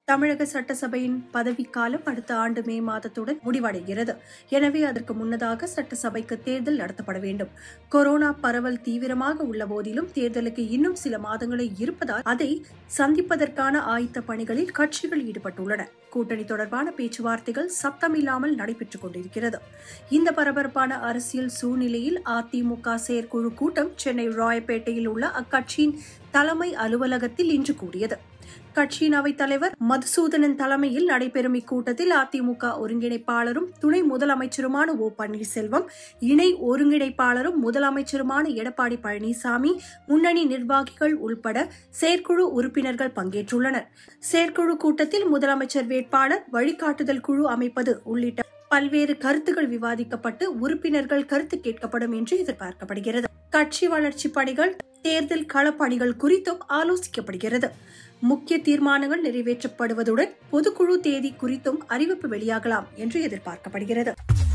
தமிழக சட்டசபையின் பதவிக்காலம் அடுத்த ஆண்டு மே மாதத்துடன் முடிவடைகிறது எனவே அதற்கு முன்னதாக சட்டசபைக்கு தேர்தல் நடத்தப்பட வேண்டும் கொரோனா பரவல் தீவிரமாக உள்ள போதிலும் தேர்தலுக்கு இன்னும் சில மாதங்களே இருப்பதால் அதை சந்திப்பதற்கான ஆயத்த பணிகளில் கட்சிகள் ஈடுபட்டுள்ளன கூட்டணி தொடர்பான பேச்சுவார்த்தைகள் சத்தமில்லாமல் நடைபெற்றுக் கொண்டிருக்கிறது இந்த பரபரப்பான அரசியல் சூழ்நிலையில் அதிமுக செயற்குழு கூட்டம் சென்னை ராயப்பேட்டையில் உள்ள அக்கட்சியின் தலைமை அலுவலகத்தில் இன்று கூடியது கட்சியின் அவைத் தலைவர் மதுசூதனன் தலைமையில் நடைபெறும் இக்கூட்டத்தில் அதிமுக ஒருங்கிணைப்பாளரும் துணை முதலமைச்சருமான ஓ பன்னீர்செல்வம் இணை ஒருங்கிணைப்பாளரும் முதலமைச்சருமான எடப்பாடி பழனிசாமி முன்னணி நிர்வாகிகள் உள்பட செயற்குழு உறுப்பினர்கள் பங்கேற்றுள்ளனர் செயற்குழு கூட்டத்தில் முதலமைச்சர் வேட்பாளர் வழிகாட்டுதல் குழு அமைப்பது உள்ளிட்ட பல்வேறு கருத்துக்கள் விவாதிக்கப்பட்டு உறுப்பினர்கள் கருத்து கேட்கப்படும் என்று எதிர்பார்க்கப்படுகிறது கட்சி வளர்ச்சி பணிகள் தேர்தல் களப்பணிகள் குறித்தும் ஆலோசிக்கப்படுகிறது முக்கிய தீர்மானங்கள் நிறைவேற்றப்படுவதுடன் பொதுக்குழு தேதி குறித்தும் அறிவிப்பு வெளியாகலாம் என்று எதிர்பார்க்கப்படுகிறது